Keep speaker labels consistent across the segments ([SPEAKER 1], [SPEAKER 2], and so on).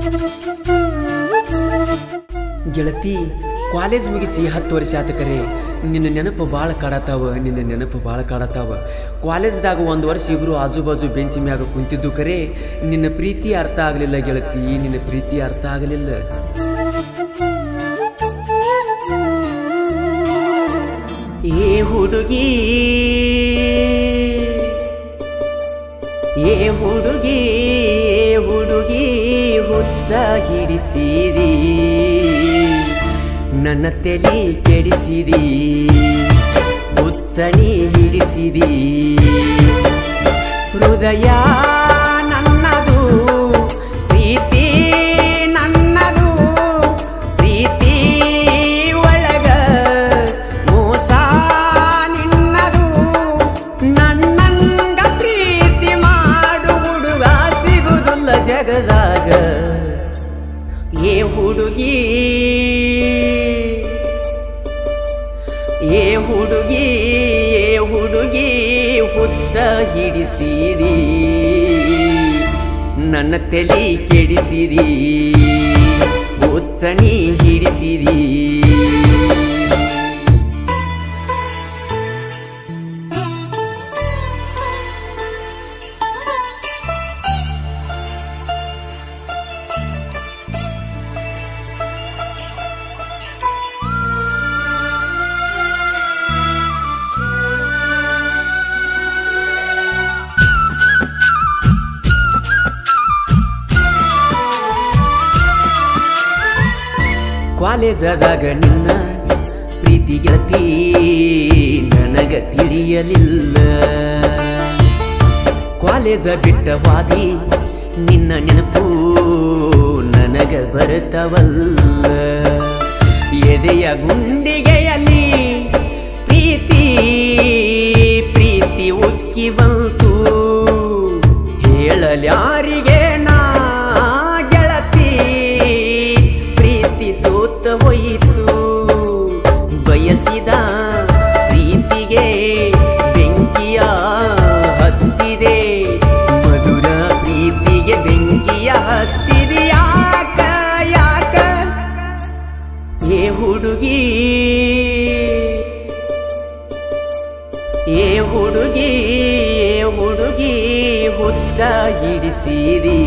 [SPEAKER 1] ಗೆಳತಿ ಕಾಲೇಜ್ ಮುಗಿಸಿ ಹತ್ತು ವರ್ಷ ಆತ ಕರೆ ನಿನ್ನ ನೆನಪು ಭಾಳ ಕಾಡತಾವ ನಿನ್ನ ನೆನಪು ಭಾಳ ಕಾಡತಾವ ಕಾಲೇಜ್ದಾಗ ಒಂದು ವರ್ಷ ಇಬ್ರು ಆಜು ಬಾಜು ಬೆಂಚಿ ಮ್ಯಾಗ ಕುಂತಿದ್ದು ಕರೆ ನಿನ್ನ ಪ್ರೀತಿ ಅರ್ಥ ಆಗಲಿಲ್ಲ ಗೆಳತಿ ನಿನ್ನ ಪ್ರೀತಿ ಅರ್ಥ ಆಗಲಿಲ್ಲ ಏ ಹುಡುಗಿ ಏ ಹುಡುಗಿ ಏ ಹುಡುಗಿ ಹುಚ್ಚ ಹಿಡಿಸಿದಿ ನನ್ನ ತಲೆ ಕೆಡಿಸಿದಿ ಹುಚ್ಚ ನೀ ಹಿಡಿಸಿದಿ ಹೃದಯ ನನ್ನದು ಪ್ರೀತಿ ನನ್ನದು ಪ್ರೀತಿ ಒಳಗ ಮೋಸ ನಿನ್ನದು ನನ್ನಂಗ ಪ್ರೀತಿ ಮಾಡು ಹುಡುಗ ಸಿಗುದಿಲ್ಲ ಜಗದಾಗ ಏ ಹುಡುಗಿ ಏ ಹುಡುಗಿ ಏ ಹುಡುಗಿ ಹುಚ್ಚ ಹಿಡಿಸಿದಿ ನನ್ನ ತಲೆ ಕೆಡಿಸಿದಿ ಹುಚ್ಚ ನೀ ಹಿಡಿಸಿದಿ ಕಾಲೇಜದಾಗ ನಿನ್ನ ಪ್ರೀತಿ ಗೆಳತಿ ನನಗ ತಿಳಿಯಲಿಲ್ಲ ಕಾಲೇಜ ಬಿಟ್ಟವಾದಿ ನಿನ್ನ ನೆನಪು ನನಗ ಬರುತ್ತವಲ್ಲ ಎದೆಯ ಗುಂಡಿಗೆಯಲ್ಲಿ ಪ್ರೀತಿ ಪ್ರೀತಿ ಉಕ್ಕಿ ಬಂತು ಹೇಳಲ್ಯಾರಿಗೆ ನಾ ಗೆಳತಿ ಪ್ರೀತಿ ಸೋತ ಹೋಯಿತು ಬಯಸಿದ ಪ್ರೀತಿಗೆ ಬೆಂಕಿಯ ಹಚ್ಚಿದೆ ಮಧುರ ಪ್ರೀತಿಗೆ ಬೆಂಕಿಯ ಹಚ್ಚಿದೆ ಯಾಕ ಯಾಕ ಏ ಹುಡುಗಿ ಏ ಹುಡುಗಿ ಏ ಹುಡುಗಿ ಹುಚ್ಚ ಹಿಡಿಸಿದಿ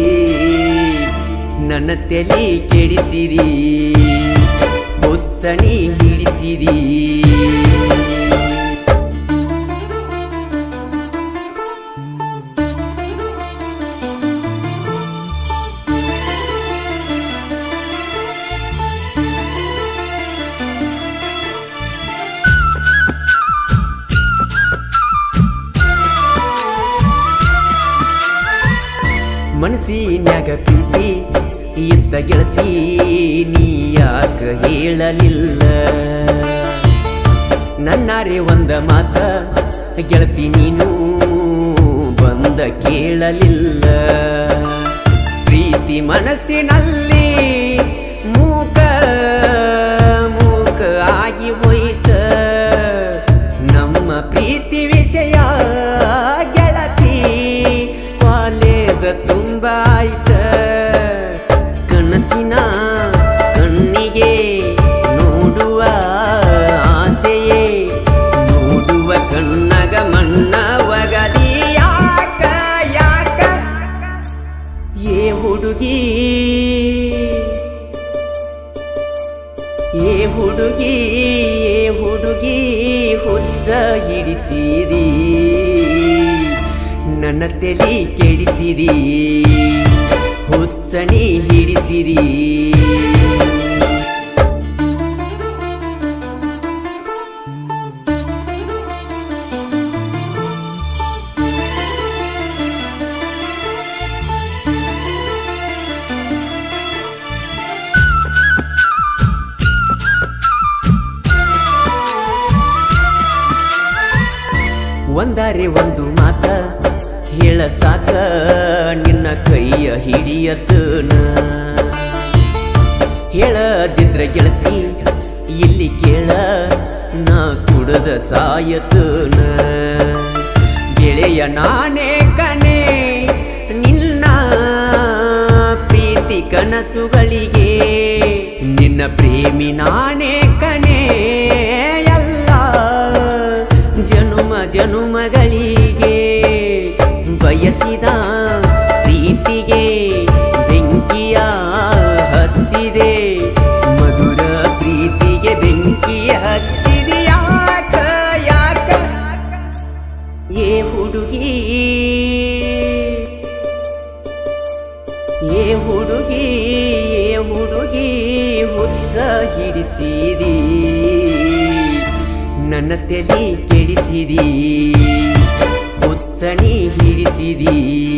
[SPEAKER 1] ನನ್ನ ತಲೆ ಕೆಡಿಸಿದಿ ಹುಚ್ಚ ನೀ ಹಿಡಿಸಿದಿ ಮನಸ್ಸಿನ್ಯಾಗ ಪ್ರೀತಿ ಇದ್ದ ಗೆಳತಿ ನೀ ಯಾಕ ಹೇಳಲಿಲ್ಲ ನನ್ನಾರೆ ಒಂದ ಮಾತ ಗೆಳತಿ ನೀನು ಬಂದ ಕೇಳಲಿಲ್ಲ ಪ್ರೀತಿ ಮನಸ್ಸಿನಲ್ಲಿ ಮೂಕ ಮೂಕ ಆಗಿ ಹೋಯ್ತ ನಮ್ಮ ಪ್ರೀತಿ ವಿಷಯ ಗೆಳತಿ ಕಾಲೇಜ ತುಂಬ ಆಯ್ತ ಕನಸಿನ ಕಣ್ಣಿಗೆ ನೋಡುವ ಆಸೆಯೇ ನೋಡುವ ಕಣ್ಣಗ ಮಣ್ಣ ಒಗದಿ ಯಾಕ ಯಾಕ ಏ ಹುಡುಗಿ ಏ ಹುಡುಗಿ ಏ ಹುಡುಗಿ ಹುಚ್ಚ ಹಿಡಿಸಿದಿ ನನ್ನ ತಲೆ ಕೆಡಿಸಿದಿ ಹುಚ್ಚ ನೀ ಹಿಡಿಸಿದಿ ಒಂದರೆ ಒಂದು ಮಾತ ಹೇಳ ಸಾಕ ನಿನ್ನ ಕೈಯ ಹಿಡಿಯತನ ಹೇಳದಿದ್ರ ಗೆಳತಿ ಇಲ್ಲಿ ಕೇಳ ನಾ ಕುಡದ ಸಾಯತನ ಗೆಳೆಯ ನಾನೇ ಕನೆ ನಿನ್ನ ಪ್ರೀತಿ ಕ ಕನಸುಗಳಿಗೆ ನಿನ್ನ ಪ್ರೇಮಿ ನಾನೇ ಕಣೆ ಎಲ್ಲ ಜನುಮ ಜನುಮಗಳಿಗೆ ಬಯಸಿದ ಪ್ರೀತಿಗೆ ಬೆಂಕಿಯ ಹಚ್ಚಿದೆ ಮಧುರ ಪ್ರೀತಿಗೆ ಬೆಂಕಿಯ ಹಚ್ಚಿದೆ ಯಾಕ ಯಾಕ ಏ ಹುಡುಗಿ ಏ ಹುಡುಗಿ ಏ ಹುಡುಗಿ ಹುಚ್ಚ ಹಿಡಿಸಿದಿ ನನ್ನ ತಲೆ ಕೆಡಿಸಿದಿ ಹುಚ್ಚಣಿ ಹಿಡಿಸಿದಿ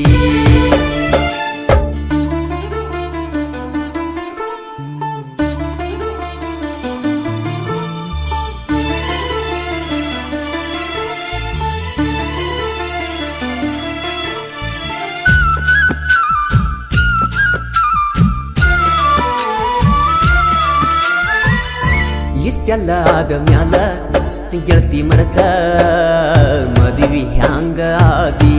[SPEAKER 1] ಇಷ್ಟೆಲ್ಲ ಆದ ಮ್ಯಾಲ ಗೆಳತಿ ಮರತ ಮದುವೆ ಹ್ಯಾಂಗ ಆದಿ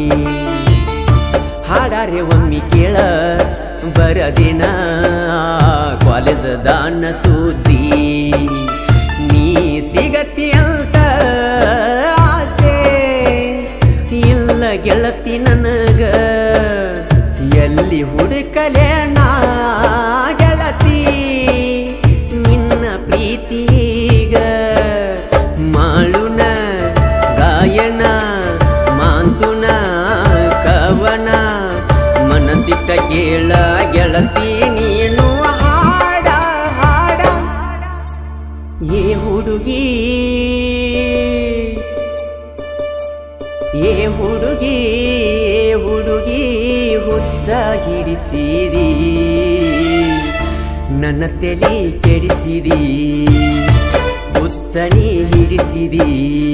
[SPEAKER 1] ಹಾಡಾರೆ ಒಮ್ಮಿ ಕೇಳ ಬರದಿನ ಕಾಲೇಜ್ ದಾನ ಸುದ್ದಿ ನೀ ಸಿಗತಿ ಅಂತ ಆಸೆ ಇಲ್ಲ ಗೆಳತಿ ನನಗ ಎಲ್ಲಿ ಹುಡುಕಲೆ ನಾ ಗೆಳತಿ ನಿನ್ನ ಪ್ರೀತಿಗ ಮಾಳುನ ಗಾಯನ ಮಾಂತುನ ಕವನ ಮನಸ್ಸಿಟ್ಟ ಕೇಳ ಗೆಳತಿ ನೀನು ಹಾಡ ಹಾಡ ಏ ಹುಡುಗಿ ಏ ಹುಡುಗಿ ಏ ಹುಡುಗಿ ಹುಚ್ಚ ಹಿಡಿಸಿದಿ ನನ್ನ ತಲೆ ಕೆಡಿಸಿದಿ ಹುಚ್ಚನಿ ಹಿಡಿಸಿದಿ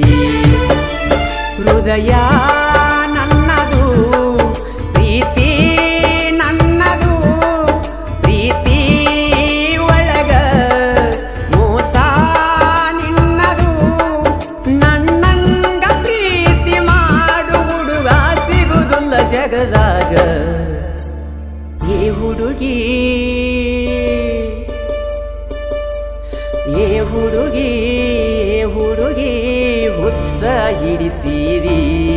[SPEAKER 1] ಹೃದಯ ನನ್ನದು ಪ್ರೀತಿ ನನ್ನದು ಪ್ರೀತಿ ಒಳಗ ಮೋಸ ನಿನ್ನದು ನನ್ನಂಗ ಪ್ರೀತಿ ಮಾಡು ಹುಡುಗ ಸಿಗುದಿಲ್ಲ ಜಗದಾಗ ಏ ಹುಡುಗಿ ಏ ಹುಡುಗಿ ಏ ಹುಡುಗಿ ಹುಚ್ಚ ಹಿಡಿಸಿದಿ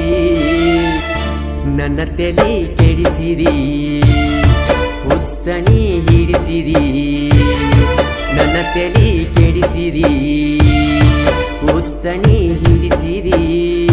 [SPEAKER 1] ನನ್ನ ತಲೆ ಕೆಡಿಸಿದಿ ಹುಚ್ಚಣಿ ಹಿಡಿಸಿದಿ ನನ್ನ ತಲೆ ಕೆಡಿಸಿದಿ ಹುಚ್ಚಣಿ ಹಿಡಿಸಿದಿ